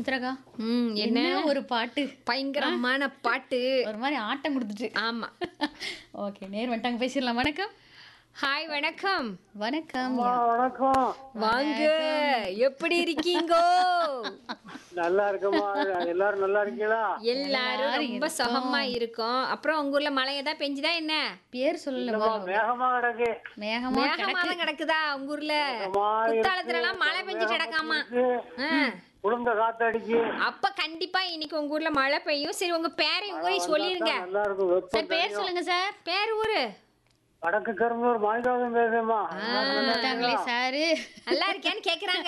சுமித்ராக்கா ம் என்ன என்ன ஒரு பாட்டு பயங்கரமான பாட்டு ஒரு மாதிரி ஆட்டம் கொடுத்துட்டு ஆமா ஓகே நேர் வந்துட்டாங்க பேசிடலாம் வணக்கம் ஹாய் வணக்கம் வணக்கம் வணக்கம் வாங்க எப்படி இருக்கீங்கோ நல்லா இருக்கமா எல்லாரும் நல்லா இருக்கீங்களா எல்லாரும் ரொம்ப சுகமா இருக்கோம் அப்புறம் உங்க ஊர்ல மழை ஏதாவது பெஞ்சுதா என்ன பேர் சொல்லல இல்லம்மா, பாருங்க. மேகமா கிடக்கு மேகமா மேகமாலம் கிடக்குதா உங்க ஊர்ல மேகமா குத்தாலத்துல எல்லாம் மழை பெஞ்சு கிடக்காமா இருக்கு. ஆ. குளிர்ந்த காத்தடிக்கு அப்ப கண்டிப்பா இன்னைக்கு உங்க ஊர்ல மழை பெய்யும் சரி உங்க பேரையும் ஊரையும் சொல்லிருங்க நல்லா இருக்கும் வெப்பம் சார் பேர் சொல்லுங்க சார் பேர் ஊரு வடக்கு கரும்பூர் மாணிக்காவும் பேசுமா வந்துட்டாங்களே சாரு நல்லா இருக்கேன்னு கேக்குறாங்க